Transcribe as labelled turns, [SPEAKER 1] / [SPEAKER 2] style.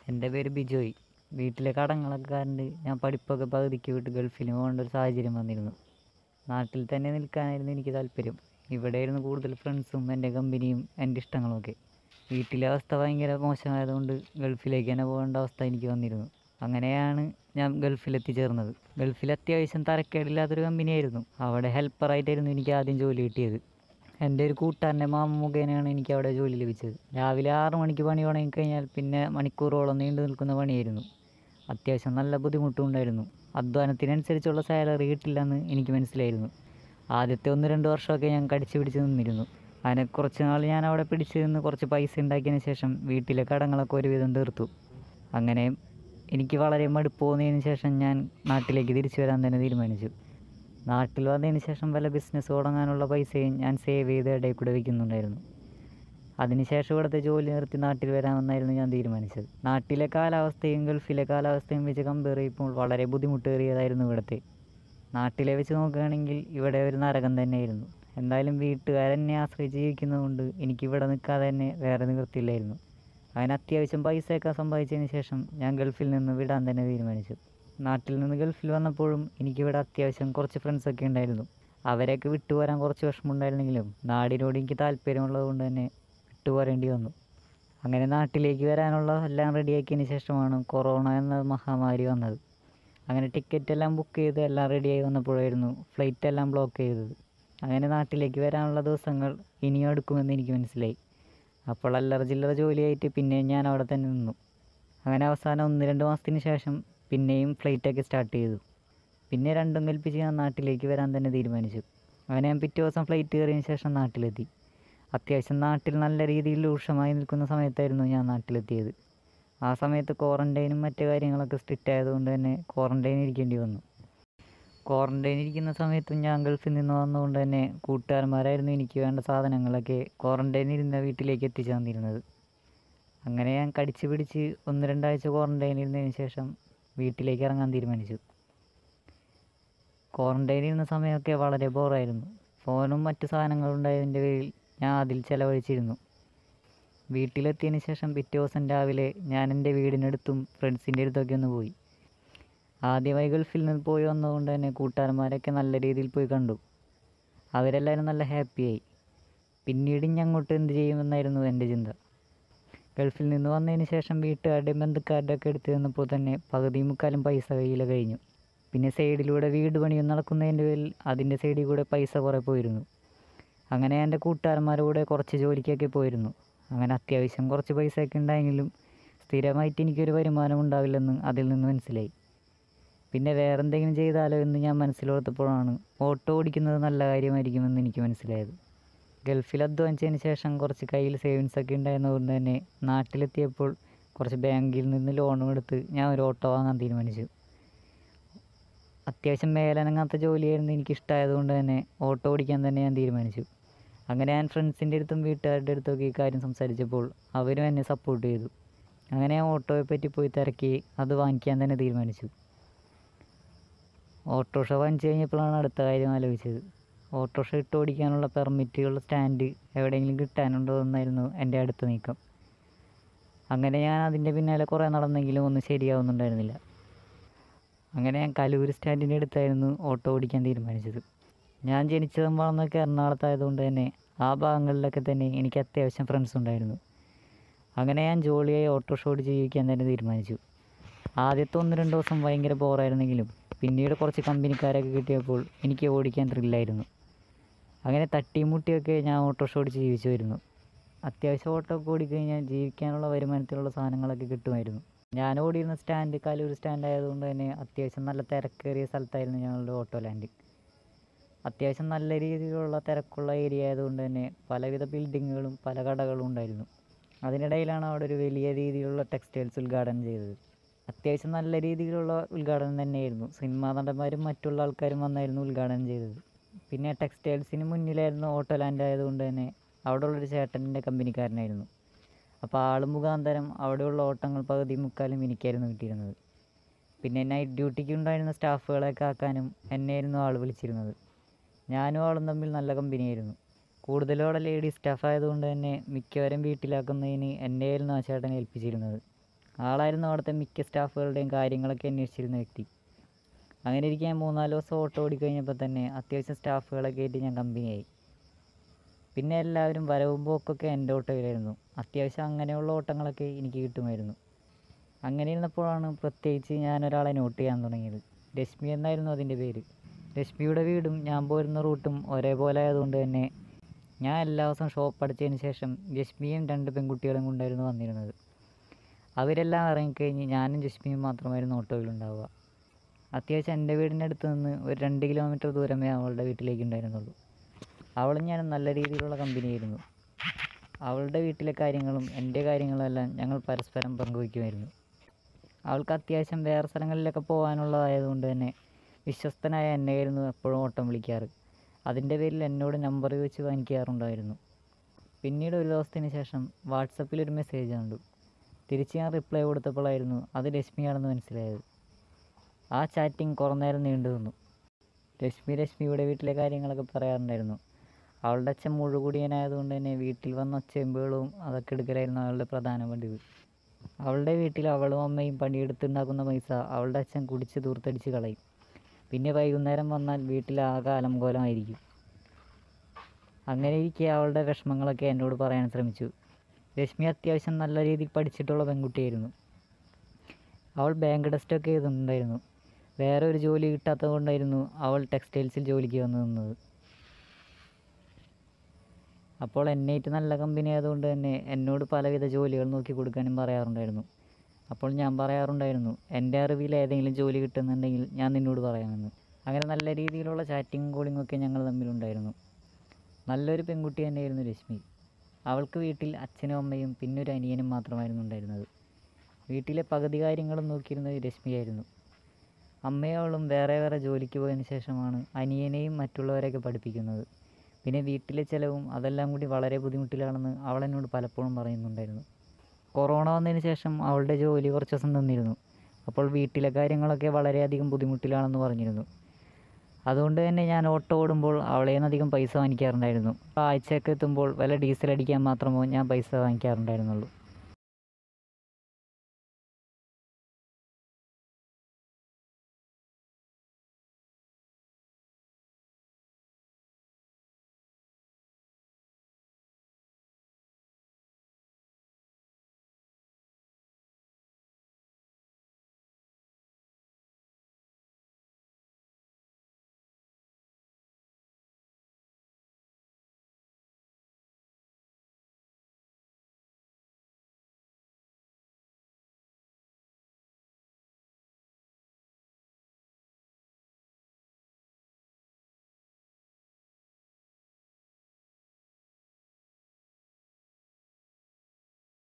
[SPEAKER 1] എൻ്റെ പേര് ബിജോയ് വീട്ടിലെ കടങ്ങളൊക്കെ കണ്ട് ഞാൻ പഠിപ്പൊക്കെ പകുതിക്ക് വിട്ട് ഗൾഫിന് പോകേണ്ട ഒരു സാഹചര്യം വന്നിരുന്നു നാട്ടിൽ തന്നെ നിൽക്കാനായിരുന്നു എനിക്ക് താല്പര്യം ഇവിടെയായിരുന്നു കൂടുതൽ ഫ്രണ്ട്സും എൻ്റെ കമ്പനിയും എൻ്റെ ഇഷ്ടങ്ങളുമൊക്കെ വീട്ടിലെ അവസ്ഥ ഭയങ്കര മോശമായതുകൊണ്ട് ഗൾഫിലേക്ക് തന്നെ പോകേണ്ട അവസ്ഥ എനിക്ക് വന്നിരുന്നു അങ്ങനെയാണ് ഞാൻ ഗൾഫിൽ എത്തിച്ചേർന്നത് ഗൾഫിൽ അത്യാവശ്യം തരക്കേടില്ലാത്തൊരു കമ്പനിയായിരുന്നു അവിടെ ഹെൽപ്പറായിട്ടായിരുന്നു എനിക്ക് ആദ്യം ജോലി കിട്ടിയത് എൻ്റെ ഒരു കൂട്ടുകാരൻ്റെ മാമ മുഖേനയാണ് എനിക്ക് അവിടെ ജോലി ലഭിച്ചത് രാവിലെ ആറ് മണിക്ക് പണി തുടങ്ങി കഴിഞ്ഞാൽ പിന്നെ മണിക്കൂറോളം നീണ്ടു നിൽക്കുന്ന പണിയായിരുന്നു അത്യാവശ്യം നല്ല ബുദ്ധിമുട്ടുണ്ടായിരുന്നു അധ്വാനത്തിനനുസരിച്ചുള്ള സാലറി കിട്ടില്ലെന്ന് എനിക്ക് മനസ്സിലായിരുന്നു ആദ്യത്തെ ഒന്ന് രണ്ട് വർഷമൊക്കെ ഞാൻ കടിച്ചു പിടിച്ച് നിന്നിരുന്നു അങ്ങനെ കുറച്ച് നാൾ ഞാൻ അവിടെ പിടിച്ച് നിന്ന് കുറച്ച് പൈസ ഉണ്ടാക്കിയതിന് ശേഷം വീട്ടിലെ കടങ്ങളൊക്കെ ഒരുവിധം തീർത്തു അങ്ങനെ എനിക്ക് വളരെ മടുപ്പ് തോന്നിയതിന് ശേഷം ഞാൻ നാട്ടിലേക്ക് തിരിച്ചു വരാൻ തന്നെ തീരുമാനിച്ചു നാട്ടിൽ വന്നതിന് ശേഷം വല്ല ബിസിനസ് തുടങ്ങാനുള്ള പൈസയും ഞാൻ സേവ് ചെയ്ത് ഇടയിൽ കൂടെ വയ്ക്കുന്നുണ്ടായിരുന്നു അതിനുശേഷം ഇവിടുത്തെ ജോലി നിർത്തി നാട്ടിൽ വരാമെന്നായിരുന്നു ഞാൻ തീരുമാനിച്ചത് നാട്ടിലെ കാലാവസ്ഥയും ഗൾഫിലെ കാലാവസ്ഥയും വെച്ച് കമ്പയർ ചെയ്യുമ്പോൾ വളരെ ബുദ്ധിമുട്ടേറിയതായിരുന്നു ഇവിടുത്തെ നാട്ടിലെ വെച്ച് നോക്കുകയാണെങ്കിൽ ഇവിടെ ഒരു നരകം തന്നെയായിരുന്നു എന്തായാലും വീട്ടുകാരെന്നെ ആശ്രയിച്ച് ജീവിക്കുന്നതുകൊണ്ട് എനിക്ക് ഇവിടെ നിൽക്കാതെ തന്നെ വേറെ നിവൃത്തിയില്ലായിരുന്നു അങ്ങനെ അത്യാവശ്യം പൈസയൊക്കെ സമ്പാദിച്ചതിന് ശേഷം ഞാൻ ഗൾഫിൽ നിന്ന് വിടാൻ തന്നെ തീരുമാനിച്ചു നാട്ടിൽ നിന്ന് ഗൾഫിൽ വന്നപ്പോഴും എനിക്കിവിടെ അത്യാവശ്യം കുറച്ച് ഫ്രണ്ട്സൊക്കെ ഉണ്ടായിരുന്നു അവരെയൊക്കെ വിട്ടുപോരാൻ കുറച്ച് വിഷമമുണ്ടായിരുന്നെങ്കിലും നാടിനോട് എനിക്ക് താല്പര്യമുള്ളത് കൊണ്ട് തന്നെ വിട്ടുപോരേണ്ടി വന്നു അങ്ങനെ നാട്ടിലേക്ക് വരാനുള്ള എല്ലാം റെഡിയാക്കിയതിന് ശേഷമാണ് കൊറോണ എന്ന മഹാമാരി വന്നത് അങ്ങനെ ടിക്കറ്റ് എല്ലാം ബുക്ക് ചെയ്ത് എല്ലാം റെഡിയായി വന്നപ്പോഴായിരുന്നു ഫ്ലൈറ്റ് എല്ലാം ബ്ലോക്ക് ചെയ്തത് അങ്ങനെ നാട്ടിലേക്ക് വരാനുള്ള ദിവസങ്ങൾ ഇനിയും എടുക്കുമെന്ന് എനിക്ക് മനസ്സിലായി അപ്പോൾ അല്ലറ ചില്ലറ ജോലിയായിട്ട് പിന്നെയും ഞാൻ അവിടെ തന്നെ നിന്നു അങ്ങനെ അവസാനം ഒന്ന് രണ്ട് മാസത്തിന് ശേഷം പിന്നെയും ഫ്ലൈറ്റൊക്കെ സ്റ്റാർട്ട് ചെയ്തു പിന്നെ രണ്ടും കൽപ്പിച്ച് ഞാൻ നാട്ടിലേക്ക് വരാൻ തന്നെ തീരുമാനിച്ചു അങ്ങനെ ഞാൻ പിറ്റേ ദിവസം ഫ്ലൈറ്റ് കയറിയതിന് ശേഷം നാട്ടിലെത്തി അത്യാവശ്യം നാട്ടിൽ നല്ല രീതിയിൽ രൂക്ഷമായി നിൽക്കുന്ന സമയത്തായിരുന്നു ഞാൻ നാട്ടിലെത്തിയത് ആ സമയത്ത് ക്വാറൻറ്റൈനും മറ്റു കാര്യങ്ങളൊക്കെ സ്ട്രിക്റ്റ് ആയതുകൊണ്ട് തന്നെ ക്വാറൻറ്റൈൻ ഇരിക്കേണ്ടി വന്നു ക്വാറൻറ്റൈൻ ഇരിക്കുന്ന സമയത്തും ഞാൻ ഗൾഫിൽ നിന്ന് വന്നതുകൊണ്ട് തന്നെ കൂട്ടുകാരന്മാരായിരുന്നു എനിക്ക് വേണ്ട സാധനങ്ങളൊക്കെ ക്വാറൻറ്റൈൻ ഇരുന്ന വീട്ടിലേക്ക് എത്തിച്ചു തന്നിരുന്നത് അങ്ങനെ ഞാൻ കടിച്ചു പിടിച്ച് ഒന്ന് രണ്ടാഴ്ച ക്വാറൻറ്റൈൻ ഇരുന്നതിന് ശേഷം വീട്ടിലേക്ക് ഇറങ്ങാൻ തീരുമാനിച്ചു ക്വാറൻറ്റൈൻ ഇരുന്ന സമയമൊക്കെ വളരെ ബോറായിരുന്നു ഫോണും മറ്റു സാധനങ്ങളും ഉണ്ടായതിൻ്റെ പേരിൽ ഞാൻ അതിൽ ചിലവഴിച്ചിരുന്നു വീട്ടിലെത്തിയതിന് ശേഷം പിറ്റേ ദിവസം രാവിലെ ഞാൻ എൻ്റെ വീടിനടുത്തും ഫ്രണ്ട്സിൻ്റെ അടുത്തൊക്കെ ഒന്ന് പോയി ആദ്യമായി ഗൾഫിൽ നിന്ന് പോയി വന്നതുകൊണ്ട് തന്നെ കൂട്ടുകാരന്മാരൊക്കെ നല്ല രീതിയിൽ പോയി കണ്ടു അവരെല്ലാവരും നല്ല ഹാപ്പിയായി പിന്നീട് ഇനി അങ്ങോട്ട് എന്ത് ചെയ്യുമെന്നായിരുന്നു എൻ്റെ ചിന്ത ഗൾഫിൽ നിന്ന് വന്നതിന് ശേഷം വീട്ടുകാരുടെയും ബന്ധുക്കാരുടെയും ഒക്കെ എടുത്ത് നിന്നപ്പോൾ തന്നെ പകുതി മുക്കാലും പൈസ കയ്യിൽ കഴിഞ്ഞു പിന്നെ സൈഡിലൂടെ വീട് പണിയും നടക്കുന്നതിൻ്റെ പേരിൽ അതിൻ്റെ സൈഡിൽ കൂടെ പൈസ കുറേ പോയിരുന്നു അങ്ങനെ എൻ്റെ കൂട്ടുകാരന്മാരുടെ കൂടെ കുറച്ച് ജോലിക്കൊക്കെ പോയിരുന്നു അങ്ങനെ അത്യാവശ്യം കുറച്ച് പൈസയൊക്കെ ഉണ്ടായെങ്കിലും സ്ഥിരമായിട്ട് എനിക്കൊരു വരുമാനം ഉണ്ടാവില്ലെന്ന് അതിൽ നിന്ന് മനസ്സിലായി പിന്നെ വേറെ എന്തെങ്കിലും ചെയ്താലോ എന്ന് ഞാൻ മനസ്സിലോർത്തപ്പോഴാണ് ഓട്ടോ ഓടിക്കുന്നത് നല്ല കാര്യമായിരിക്കുമെന്ന് എനിക്ക് മനസ്സിലായത് ഗൾഫിൽ അധ്വാനിച്ചതിന് ശേഷം കുറച്ച് കയ്യിൽ സേവിങ്സ് ഒക്കെ ഉണ്ടായിരുന്നതുകൊണ്ട് തന്നെ നാട്ടിലെത്തിയപ്പോൾ കുറച്ച് ബാങ്കിൽ നിന്ന് ലോണും എടുത്ത് ഞാൻ ഒരു ഓട്ടോ വാങ്ങാൻ തീരുമാനിച്ചു അത്യാവശ്യം മേലനങ്ങാത്ത ജോലിയായിരുന്നു എനിക്ക് ഇഷ്ടമായതുകൊണ്ട് തന്നെ ഓട്ടോ ഓടിക്കാൻ തന്നെ ഞാൻ തീരുമാനിച്ചു അങ്ങനെ ഞാൻ ഫ്രണ്ട്സിൻ്റെ അടുത്തും വീട്ടുകാരുടെ അടുത്തൊക്കെ ഈ കാര്യം സംസാരിച്ചപ്പോൾ അവരും എന്നെ സപ്പോർട്ട് ചെയ്തു അങ്ങനെ ഞാൻ ഓട്ടോയെ പറ്റി പോയി തിരക്കി അത് വാങ്ങിക്കാൻ തന്നെ തീരുമാനിച്ചു ഓട്ടോറിക്ഷ വാങ്ങിച്ചു കഴിഞ്ഞപ്പോഴാണ് അടുത്ത കാര്യം ആലോചിച്ചത് ഓട്ടോറിക്ഷ ഇട്ട് ഓടിക്കാനുള്ള പെർമിറ്റുകളുടെ സ്റ്റാൻഡ് എവിടെയെങ്കിലും കിട്ടാനുണ്ടോ എന്നായിരുന്നു എൻ്റെ അടുത്ത നീക്കം അങ്ങനെ ഞാൻ അതിൻ്റെ പിന്നാലെ കുറേ നടന്നെങ്കിലും ഒന്നും ശരിയാവുന്നുണ്ടായിരുന്നില്ല അങ്ങനെ ഞാൻ കലൂർ സ്റ്റാൻഡിൻ്റെ അടുത്തായിരുന്നു ഓട്ടോ ഓടിക്കാൻ തീരുമാനിച്ചത് ഞാൻ ജനിച്ചതും വളർന്നതൊക്കെ എറണാകുളത്തായതുകൊണ്ട് തന്നെ ആ ഭാഗങ്ങളിലൊക്കെ തന്നെ എനിക്ക് അത്യാവശ്യം ഫ്രണ്ട്സ് ഉണ്ടായിരുന്നു അങ്ങനെ ഞാൻ ജോളിയായി ഓട്ടോറിക്ഷ ഓടിച്ച് ജീവിക്കാൻ തന്നെ തീരുമാനിച്ചു ആദ്യത്തെ ഒന്ന് രണ്ട് ദിവസം ഭയങ്കര ബോറായിരുന്നെങ്കിലും പിന്നീട് കുറച്ച് കമ്പനിക്കാരൊക്കെ കിട്ടിയപ്പോൾ എനിക്ക് ഓടിക്കാൻ ത്രില്ലായിരുന്നു അങ്ങനെ തട്ടിയും മുട്ടിയൊക്കെ ഞാൻ ഓട്ടോറിക്ഷ ഓടിച്ച് ജീവിച്ചു വരുന്നു അത്യാവശ്യം ഓട്ടോ ഒക്കെ ഓടിക്കഴിഞ്ഞാൽ ജീവിക്കാനുള്ള വരുമാനത്തിലുള്ള സാധനങ്ങളൊക്കെ കിട്ടുമായിരുന്നു ഞാൻ ഓടിയിരുന്ന സ്റ്റാൻഡ് കലൂർ സ്റ്റാൻഡ് ആയതുകൊണ്ട് തന്നെ അത്യാവശ്യം നല്ല തിരക്കേറിയ സ്ഥലത്തായിരുന്നു ഞങ്ങളുടെ ഓട്ടോ ലാൻഡ് അത്യാവശ്യം നല്ല രീതിയിലുള്ള തിരക്കുള്ള ഏരിയ ആയതുകൊണ്ട് തന്നെ പലവിധ ബിൽഡിങ്ങുകളും പല കടകളും ഉണ്ടായിരുന്നു അതിനിടയിലാണ് അവിടെ ഒരു വലിയ രീതിയിലുള്ള ടെക്സ്റ്റൈൽസ് ഉദ്ഘാടനം ചെയ്തത് അത്യാവശ്യം നല്ല രീതിയിലുള്ള ഉദ്ഘാടനം തന്നെയായിരുന്നു സിനിമാ നടന്മാരും മറ്റുള്ള ആൾക്കാരും വന്നായിരുന്നു ഉദ്ഘാടനം ചെയ്തത് പിന്നെ ടെക്സ്റ്റൈൽസിന് മുന്നിലായിരുന്നു ഓട്ടോ ലാൻഡ് ആയതുകൊണ്ട് തന്നെ അവിടെയുള്ളൊരു ചേട്ടൻ്റെ കമ്പനിക്കാരനായിരുന്നു അപ്പോൾ ആൾ മുഖാന്തരം അവിടെയുള്ള ഓട്ടങ്ങൾ പകുതി മുക്കാലും എനിക്കായിരുന്നു കിട്ടിയിരുന്നത് പിന്നെ നൈറ്റ് ഡ്യൂട്ടിക്ക് ഉണ്ടായിരുന്ന സ്റ്റാഫുകളെയൊക്കെ ആക്കാനും എന്നെയായിരുന്നു ആൾ വിളിച്ചിരുന്നത് ഞാനും ആളും തമ്മിൽ നല്ല കമ്പനിയായിരുന്നു കൂടുതലും അവിടെ ലേഡീസ് സ്റ്റാഫ് ആയതുകൊണ്ട് തന്നെ മിക്കവരും വീട്ടിലാക്കുന്നതിന് എന്നെയായിരുന്നു ആ ചേട്ടനെ ഏൽപ്പിച്ചിരുന്നത് ആളായിരുന്നു അവിടുത്തെ മിക്ക സ്റ്റാഫുകളുടെയും കാര്യങ്ങളൊക്കെ അന്വേഷിച്ചിരുന്ന വ്യക്തി അങ്ങനെ ഇരിക്കാൻ മൂന്നാല് ദിവസം ഓട്ടോ ഓടിക്കഴിഞ്ഞപ്പോൾ തന്നെ അത്യാവശ്യം സ്റ്റാഫുകളൊക്കെ ആയിട്ട് ഞാൻ കമ്പനിയായി പിന്നെ എല്ലാവരും വരവും പോക്കൊക്കെ എൻ്റെ ഓട്ടോയിലായിരുന്നു അത്യാവശ്യം അങ്ങനെയുള്ള ഓട്ടങ്ങളൊക്കെ എനിക്ക് കിട്ടുമായിരുന്നു അങ്ങനെ ഇരുന്നപ്പോഴാണ് പ്രത്യേകിച്ച് ഞാൻ ഒരാളെ നോട്ട് ചെയ്യാൻ തുടങ്ങിയത് രശ്മി എന്നായിരുന്നു അതിൻ്റെ പേര് രശ്മിയുടെ വീടും ഞാൻ പോരുന്ന റൂട്ടും ഒരേപോലെ ആയതുകൊണ്ട് തന്നെ ഞാൻ എല്ലാ ദിവസവും ഷോപ്പ് അടച്ചതിന് ശേഷം രശ്മിയും രണ്ട് പെൺകുട്ടികളും കൊണ്ടായിരുന്നു വന്നിരുന്നത് അവരെല്ലാം ഇറങ്ങിക്കഴിഞ്ഞ് ഞാനും രശ്മിയും മാത്രമായിരുന്നു ഓട്ടോയിലുണ്ടാവുക അത്യാവശ്യം എൻ്റെ വീടിൻ്റെ അടുത്ത് നിന്ന് ഒരു രണ്ട് കിലോമീറ്റർ ദൂരമേ അവളുടെ വീട്ടിലേക്ക് ഉണ്ടായിരുന്നുള്ളൂ അവളും ഞാനും നല്ല രീതിയിലുള്ള കമ്പനിയായിരുന്നു അവളുടെ വീട്ടിലെ കാര്യങ്ങളും എൻ്റെ കാര്യങ്ങളും എല്ലാം ഞങ്ങൾ പരസ്പരം പങ്കുവയ്ക്കുമായിരുന്നു അവൾക്ക് അത്യാവശ്യം വേറെ സ്ഥലങ്ങളിലൊക്കെ പോകാനുള്ളതായതുകൊണ്ട് തന്നെ വിശ്വസ്തനായ എന്നെയായിരുന്നു എപ്പോഴും ഓട്ടം വിളിക്കാറ് അതിൻ്റെ പേരിൽ എന്നോട് നമ്പർ ചോദിച്ച് വാങ്ങിക്കാറുണ്ടായിരുന്നു പിന്നീട് ഒരു ദിവസത്തിന് ശേഷം വാട്സപ്പിൽ ഒരു മെസ്സേജ് കണ്ടു തിരിച്ച് ഞാൻ റിപ്ലൈ കൊടുത്തപ്പോഴായിരുന്നു അത് രശ്മിയാണെന്ന് മനസ്സിലായത് ആ ചാറ്റിംഗ് കുറേ നേരം നീണ്ടു നിന്നു രശ്മി രശ്മിയുടെ വീട്ടിലെ കാര്യങ്ങളൊക്കെ പറയാറുണ്ടായിരുന്നു അവളുടെ അച്ഛൻ മുഴുകുടിയനായതുകൊണ്ട് തന്നെ വീട്ടിൽ വന്ന ഒച്ചയമ്പുകളും അതൊക്കെ എടുക്കലായിരുന്നു അവളുടെ പ്രധാന പതിവ് അവളുടെ വീട്ടിൽ അവളും അമ്മയും പണിയെടുത്തുണ്ടാക്കുന്ന പൈസ അവളുടെ അച്ഛൻ കുടിച്ച് ദൂർത്തടിച്ച് കളയും പിന്നെ വൈകുന്നേരം വന്നാൽ വീട്ടിൽ ആകെ അലങ്കോലമായിരിക്കും അങ്ങനെ ഇരിക്കെ അവളുടെ വിഷമങ്ങളൊക്കെ എന്നോട് പറയാൻ ശ്രമിച്ചു രശ്മി അത്യാവശ്യം നല്ല രീതിയിൽ പഠിച്ചിട്ടുള്ള പെൺകുട്ടിയായിരുന്നു അവൾ ബാങ്ക് ടെസ്റ്റൊക്കെ എഴുതുന്നുണ്ടായിരുന്നു വേറെ ഒരു ജോലി കിട്ടാത്തത് കൊണ്ടായിരുന്നു അവൾ ടെക്സ്റ്റൈൽസിൽ ജോലിക്ക് വന്നു നിന്നത് അപ്പോൾ എന്നേറ്റ് നല്ല കമ്പനി ആയതുകൊണ്ട് തന്നെ എന്നോട് പലവിധ ജോലികൾ നോക്കി കൊടുക്കാനും പറയാറുണ്ടായിരുന്നു അപ്പോൾ ഞാൻ പറയാറുണ്ടായിരുന്നു എൻ്റെ അറിവിൽ ഏതെങ്കിലും ജോലി കിട്ടുന്നുണ്ടെങ്കിൽ ഞാൻ നിന്നോട് പറയാമെന്ന് അങ്ങനെ നല്ല രീതിയിലുള്ള ചാറ്റിങ്ങും കോളിങ്ങും ഒക്കെ ഞങ്ങൾ തമ്മിലുണ്ടായിരുന്നു നല്ലൊരു പെൺകുട്ടി തന്നെയായിരുന്നു രശ്മി അവൾക്ക് വീട്ടിൽ അച്ഛനും അമ്മയും പിന്നെ ഒരു അനിയനും മാത്രമായിരുന്നു ഉണ്ടായിരുന്നത് വീട്ടിലെ പകുതി കാര്യങ്ങളും നോക്കിയിരുന്നത് രശ്മിയായിരുന്നു അമ്മയും അവളും വേറെ വേറെ ജോലിക്ക് പോയതിന് ശേഷമാണ് അനിയനെയും മറ്റുള്ളവരെയൊക്കെ പഠിപ്പിക്കുന്നത് പിന്നെ വീട്ടിലെ ചിലവും അതെല്ലാം കൂടി വളരെ ബുദ്ധിമുട്ടിലാണെന്ന് അവൾ എന്നോട് പലപ്പോഴും പറയുന്നുണ്ടായിരുന്നു കൊറോണ വന്നതിന് ശേഷം അവളുടെ ജോലി കുറച്ച് ദിവസം നിന്നിരുന്നു അപ്പോൾ വീട്ടിലെ കാര്യങ്ങളൊക്കെ വളരെയധികം ബുദ്ധിമുട്ടിലാണെന്ന് പറഞ്ഞിരുന്നു അതുകൊണ്ട് തന്നെ ഞാൻ ഓട്ടോ ഓടുമ്പോൾ അവളെ നിന്ന് അധികം പൈസ വാങ്ങിക്കാറുണ്ടായിരുന്നു ആഴ്ചയൊക്കെ എത്തുമ്പോൾ വല്ല ഡീസൽ അടിക്കാൻ മാത്രമോ ഞാൻ പൈസ വാങ്ങിക്കാറുണ്ടായിരുന്നുള്ളൂ